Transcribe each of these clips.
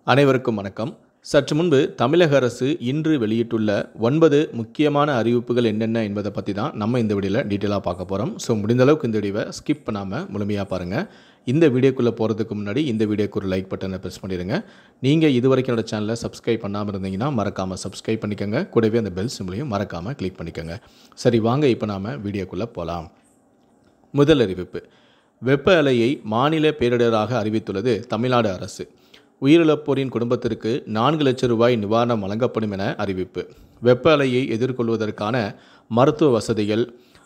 அனைவருக்கும் வணக்கம் சற்று முன்பு தமிழக அரசு இன்று வெளியிட்டுள்ள ஒன்பது முக்கியமான அறிவிப்புகள் என்னென்ன என்பதை பற்றி தான் நம்ம இந்த வீடியோவில் டீட்டெயிலாக பார்க்க போகிறோம் ஸோ முடிந்த அளவுக்கு இந்த வீடியோவை ஸ்கிப் பண்ணாமல் முழுமையாக பாருங்கள் இந்த வீடியோக்குள்ளே போகிறதுக்கு முன்னாடி இந்த வீடியோக்கு ஒரு லைக் பட்டனை ப்ரெஸ் பண்ணிடுங்க நீங்கள் இது வரைக்கும் என்னோட சேனலை சப்ஸ்கிரைப் பண்ணாமல் இருந்தீங்கன்னா மறக்காமல் சப்ஸ்கிரைப் பண்ணிக்கோங்க கூடவே அந்த பெல் சிம்பிளையும் மறக்காமல் கிளிக் பண்ணிக்கோங்க சரி வாங்க இப்போ நாம் வீடியோக்குள்ளே போகலாம் முதல் அறிவிப்பு வெப்ப அலையை மாநில பேரிடராக அறிவித்துள்ளது தமிழ்நாடு அரசு உயிரிழப்போரின் குடும்பத்திற்கு நான்கு லட்சம் ரூபாய் நிவாரணம் வழங்கப்படும் என அறிவிப்பு வெப்ப அலையை எதிர்கொள்வதற்கான மருத்துவ வசதிகள்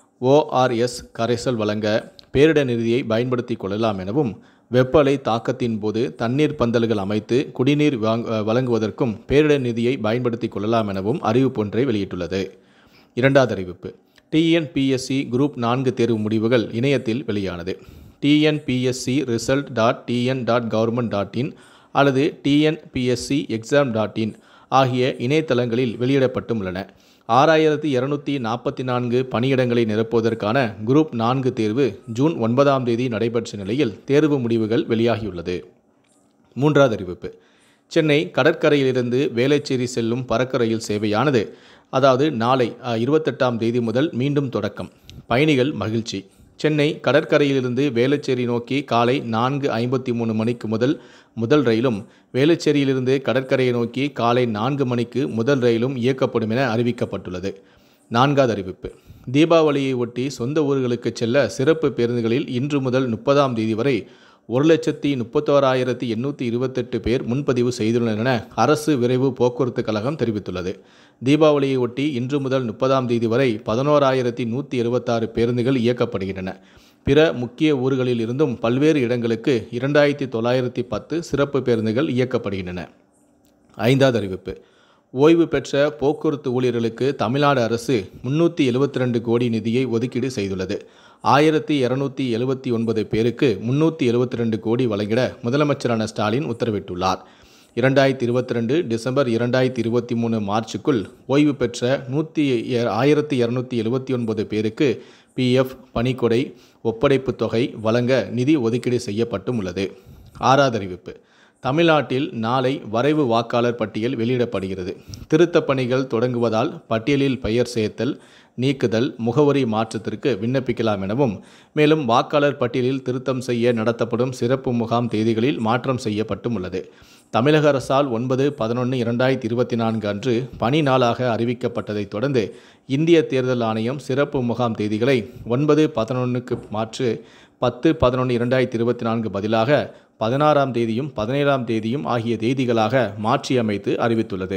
ஓஆர்எஸ் கரைசல் வழங்க பேரிடர் நிதியை பயன்படுத்தி கொள்ளலாம் எனவும் வெப்ப அலை தாக்கத்தின் போது தண்ணீர் பந்தல்கள் அமைத்து குடிநீர் வாங் வழங்குவதற்கும் பேரிடர் நிதியை பயன்படுத்தி கொள்ளலாம் எனவும் அறிவிப்பொன்றை வெளியிட்டுள்ளது இரண்டாவது அறிவிப்பு டிஎன்பிஎஸ்சி குரூப் நான்கு தேர்வு முடிவுகள் இணையத்தில் வெளியானது TNPSC result dot TN dot government dot in அல்லது டிஎன்பிஎஸ்சி எக்ஸாம் டாட் இன் ஆகிய இணையதளங்களில் வெளியிடப்பட்டும் உள்ளன ஆறாயிரத்தி இரநூத்தி நாற்பத்தி நான்கு பணியிடங்களை நிரப்புவதற்கான குரூப் நான்கு தேர்வு ஜூன் ஒன்பதாம் தேதி நடைபெற்ற நிலையில் தேர்வு முடிவுகள் வெளியாகியுள்ளது மூன்றாவது அறிவிப்பு சென்னை கடற்கரையிலிருந்து வேளச்சேரி செல்லும் பறக்க ரயில் சேவையானது அதாவது நாளை அஹ், இருபத்தெட்டாம் தேதி முதல் மீண்டும் தொடக்கம் பயணிகள் மகிழ்ச்சி சென்னை கடற்கரையிலிருந்து வேளச்சேரி நோக்கி காலை நான்கு ஐம்பத்தி மூணு மணிக்கு முதல் முதல் ரயிலும் வேளச்சேரியிலிருந்து கடற்கரையை நோக்கி காலை நான்கு மணிக்கு முதல் ரயிலும் இயக்கப்படும் என அறிவிக்கப்பட்டுள்ளது நான்காவது அறிவிப்பு தீபாவளியை ஒட்டி சொந்த ஊர்களுக்கு செல்ல சிறப்பு பேருந்துகளில் இன்று முதல் முப்பதாம் தேதி வரை ஒரு லட்சத்தி முப்பத்தோராயிரத்தி எண்ணூற்றி இருபத்தெட்டு பேர் முன்பதிவு செய்துள்ளனர் என அரசு விரைவு போக்குவரத்து கழகம் தெரிவித்துள்ளது தீபாவளியை ஒட்டி இன்று முதல் முப்பதாம் தேதி வரை பதினோராயிரத்தி நூற்றி எழுபத்தாறு பேருந்துகள் இயக்கப்படுகின்றன பிற முக்கிய ஊர்களில் இருந்தும் பல்வேறு இடங்களுக்கு இரண்டாயிரத்தி தொள்ளாயிரத்தி பத்து சிறப்பு பேருந்துகள் இயக்கப்படுகின்றன ஐந்தாவது அறிவிப்பு ஓய்வு பெற்ற போக்குவரத்து ஊழியர்களுக்கு தமிழ்நாடு அரசு முன்னூற்றி எழுபத்தி ரெண்டு கோடி நிதியை ஒதுக்கீடு செய்துள்ளது ஆயிரத்தி இரநூத்தி எழுபத்தி ஒன்பது பேருக்கு முன்னூற்றி எழுபத்தி ரெண்டு கோடி வழங்கிட முதலமைச்சரான ஸ்டாலின் உத்தரவிட்டுள்ளார் இரண்டாயிரத்தி இருபத்தி ரெண்டு டிசம்பர் இரண்டாயிரத்தி இருபத்தி மூணு மார்ச்சுக்குள் ஓய்வு பெற்ற நூற்றி ஆயிரத்தி இரநூத்தி எழுபத்தி ஒன்பது பேருக்கு பிஎஃப் பணிக்கொடை ஒப்படைப்பு தொகை வழங்க நிதி ஒதுக்கீடு செய்யப்பட்டும் உள்ளது ஆறாவது அறிவிப்பு தமிழ்நாட்டில் நாளை வரைவு வாக்காளர் பட்டியல் வெளியிடப்படுகிறது திருத்தப் பணிகள் தொடங்குவதால் பட்டியலில் பெயர் சேர்த்தல் நீக்குதல் முகவரி மாற்றத்திற்கு விண்ணப்பிக்கலாம் எனவும் மேலும் வாக்காளர் பட்டியலில் திருத்தம் செய்ய நடத்தப்படும் சிறப்பு முகாம் தேதிகளில் மாற்றம் செய்யப்பட்டும் உள்ளது தமிழக அரசால் ஒன்பது பதினொன்று இரண்டாயிரத்தி இருபத்தி நான்கு அன்று பணி நாளாக அறிவிக்கப்பட்டதைத் தொடர்ந்து இந்திய தேர்தல் ஆணையம் சிறப்பு முகாம் தேதிகளை ஒன்பது பதினொன்றுக்கு மாற்று பத்து பதினொன்று இரண்டாயிரத்தி இருபத்தி நான்கு பதிலாக பதினாறாம் தேதியும் பதினேழாம் தேதியும் ஆகிய தேதிகளாக மாற்றியமைத்து அறிவித்துள்ளது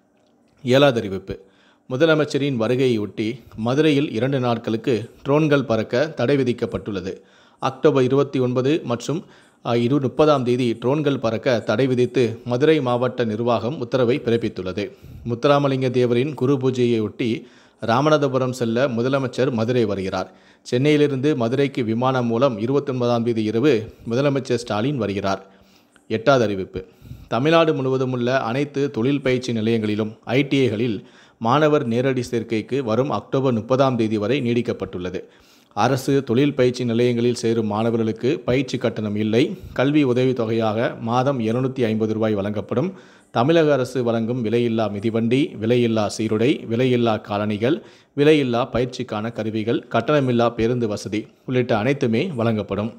ஏழாவது அறிவிப்பு முதலமைச்சரின் வருகையொட்டி மதுரையில் இரண்டு நாட்களுக்கு ட்ரோன்கள் பறக்க தடை விதிக்கப்பட்டுள்ளது அக்டோபர் இருபத்தி ஒன்பது மற்றும் அஹ், இரு முப்பதாம் தேதி ட்ரோன்கள் பறக்க தடை விதித்து மதுரை மாவட்ட நிர்வாகம் உத்தரவை பிறப்பித்துள்ளது முத்துராமலிங்க தேவரின் குரு பூஜையையொட்டி ராமநாதபுரம் செல்ல முதலமைச்சர் மதுரை வருகிறார் சென்னையிலிருந்து மதுரைக்கு விமானம் மூலம் இருபத்தொன்பதாம் தேதி இரவு முதலமைச்சர் ஸ்டாலின் வருகிறார் எட்டாவது அறிவிப்பு தமிழ்நாடு முழுவதும் உள்ள அனைத்து தொழில் பயிற்சி நிலையங்களிலும் ஐடிஐகளில் மாணவர் நேரடி சேர்க்கைக்கு வரும் அக்டோபர் முப்பதாம் தேதி வரை நீடிக்கப்பட்டுள்ளது அரசு தொழில் பயிற்சி நிலையங்களில் சேரும் மாணவர்களுக்கு பயிற்சி கட்டணம் இல்லை கல்வி உதவித்தொகையாக மாதம் இருநூத்தி ஐம்பது ரூபாய் வழங்கப்படும் தமிழக அரசு வழங்கும் விலையில்லா மிதிவண்டி விலையில்லா சீருடை விலையில்லா காலணிகள் விலையில்லா பயிற்சிக்கான கருவிகள் கட்டணமில்லா பேருந்து வசதி உள்ளிட்ட அனைத்துமே வழங்கப்படும்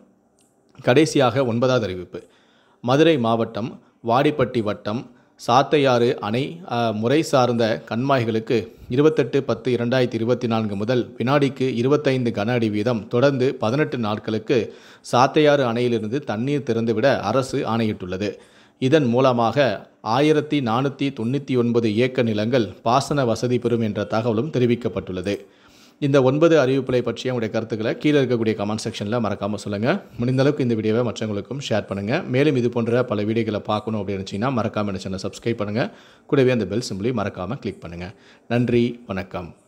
கடைசியாக ஒன்பதாவது அறிவிப்பு மதுரை மாவட்டம் வாடிப்பட்டி வட்டம் சாத்தையாறு அணை அ, முறை சார்ந்த கண்மாய்களுக்கு இருபத்தெட்டு பத்து இரண்டாயிரத்தி இருபத்தி நான்கு முதல் வினாடிக்கு இருபத்தைந்து கன அடி வீதம் தொடர்ந்து பதினெட்டு நாட்களுக்கு சாத்தையாறு அணையிலிருந்து தண்ணீர் திறந்துவிட அரசு ஆணையிட்டுள்ளது இதன் மூலமாக ஆயிரத்தி நானூற்றி தொண்ணூற்றி ஒன்பது ஏக்கர் நிலங்கள் பாசன வசதி பெறும் என்ற தகவலும் தெரிவிக்கப்பட்டுள்ளது இந்த ஒன்பது அறிவிப்புகளை பற்றிய உங்களுடைய கருத்துக்களை கீழே இருக்கக்கூடிய கமெண்ட் செக்ஷனில் மறக்காமல் சொல்லுங்கள் முடிந்த அளவுக்கு இந்த வீடியோவை மற்றவங்களுக்கும் ஷேர் பண்ணுங்கள் மேலும் இது போன்ற பல வீடியோக்களை பார்க்கணும் அப்படின்னு நினச்சிங்கன்னா மறக்காமல் என்ன சேனலை சப்ஸ்கிரைப் பண்ணுங்கள் கூடவே அந்த பெல் சிம்பிளி மறக்காமல் கிளிக் பண்ணுங்கள் நன்றி வணக்கம்